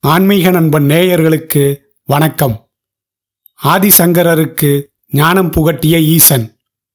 ஆன்மீக நண்பன் நேயர்களுக்கு வணக்கம் ஆதிசங்கரருக்கு ஞானம் புகட்டிய ஈசன்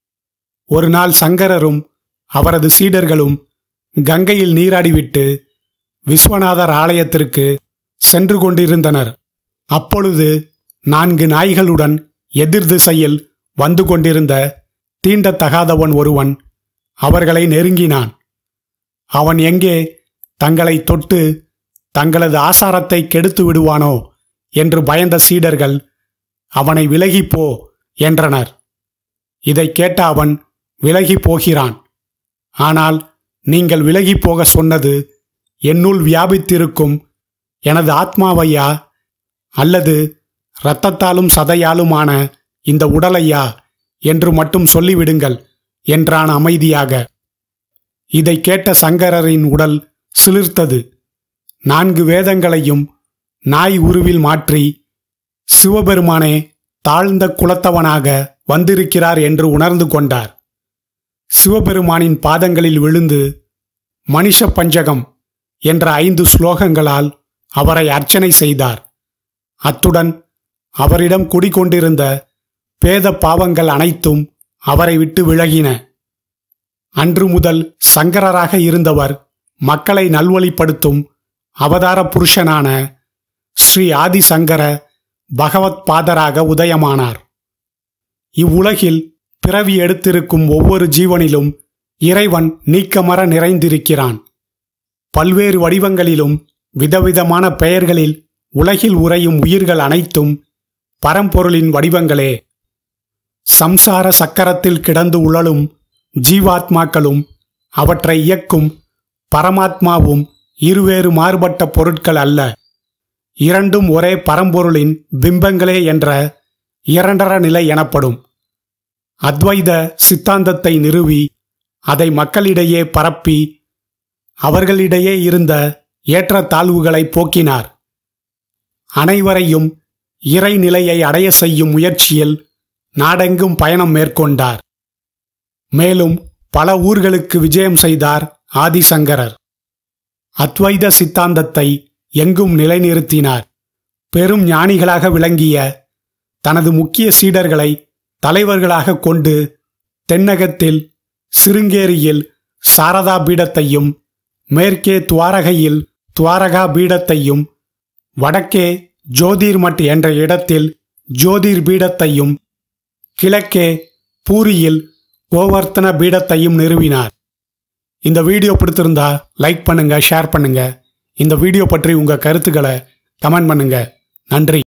ஒரு நாள் சங்கரரும் அவரது சீடர்களும் கங்கையில் நீராடிவிட்டு விஸ்வநாதர் ஆலயத்திற்கு சென்று கொண்டிருந்தனர் அப்பொழுது நான்கு நாய்களுடன் எதிர் திசையில் வந்து கொண்டிருந்த தீண்டத்தகாதவன் ஒருவன் அவர்களை நெருங்கினான் அவன் எங்கே தங்களை தொட்டு தங்களது ஆசாரத்தை கெடுத்து விடுவானோ என்று பயந்த சீடர்கள் அவனை விலகிப் போ என்றனர் இதைக் கேட்ட அவன் விலகிப் போகிறான் ஆனால் நீங்கள் விலகிப் போக சொன்னது என்னுள் வியாபித்திருக்கும் எனது ஆத்மாவையா அல்லது இரத்தத்தாலும் சதையாலுமான இந்த உடலையா என்று மட்டும் சொல்லிவிடுங்கள் என்றான் அமைதியாக இதை கேட்ட சங்கரரின் உடல் சிலிர்த்தது நான்கு வேதங்களையும் நாய் உருவில் மாற்றி சிவபெருமானே தாழ்ந்த குலத்தவனாக வந்திருக்கிறார் என்று உணர்ந்து கொண்டார் சிவபெருமானின் பாதங்களில் விழுந்து மனுஷ பஞ்சகம் என்ற ஐந்து ஸ்லோகங்களால் அவரை அர்ச்சனை செய்தார் அத்துடன் அவரிடம் குடிகொண்டிருந்த பேத பாவங்கள் அனைத்தும் அவரை விட்டு விலகின அன்று முதல் சங்கரராக இருந்தவர் மக்களை நல்வழிப்படுத்தும் அவதார புருஷனான ஸ்ரீ ஆதிசங்கர பகவத் பாதராக உதயமானார் இவ்வுலகில் பிறவி எடுத்திருக்கும் ஒவ்வொரு ஜீவனிலும் இறைவன் நீக்கமர நிறைந்திருக்கிறான் பல்வேறு வடிவங்களிலும் விதவிதமான பெயர்களில் உலகில் உறையும் உயிர்கள் அனைத்தும் பரம்பொருளின் வடிவங்களே சம்சார சக்கரத்தில் கிடந்து உழலும் ஜீவாத்மாக்களும் அவற்றை இயக்கும் பரமாத்மாவும் இருவேறு மாறுபட்ட பொருட்கள் அல்ல இரண்டும் ஒரே பரம்பொருளின் பிம்பங்களே என்ற இரண்டர நிலை எனப்படும் அத்வைத சித்தாந்தத்தை நிறுவி அதை மக்களிடையே பரப்பி அவர்களிடையே இருந்த ஏற்றத்தாழ்வுகளை போக்கினார் அனைவரையும் இறைநிலையை அடைய செய்யும் முயற்சியில் நாடெங்கும் பயணம் மேற்கொண்டார் மேலும் பல ஊர்களுக்கு விஜயம் செய்தார் ஆதிசங்கரர் அத்வைத சித்தாந்தத்தை எங்கும் நிலைநிறுத்தினார் பெரும் ஞானிகளாக விளங்கிய தனது முக்கிய சீடர்களை தலைவர்களாக கொண்டு தென்னகத்தில் சிருங்கேரியில் சாரதா பீடத்தையும் மேற்கே துவாரகையில் துவாரகா பீடத்தையும் வடக்கே ஜோதிர்மட் என்ற இடத்தில் ஜோதிர் பீடத்தையும் கிழக்கே பூரியில் கோவர்த்தன பீடத்தையும் நிறுவினார் இந்த வீடியோ பிடித்திருந்தா லைக் பண்ணுங்க ஷேர் பண்ணுங்க இந்த வீடியோ பற்றி உங்க கருத்துக்களை கமெண்ட் பண்ணுங்க நன்றி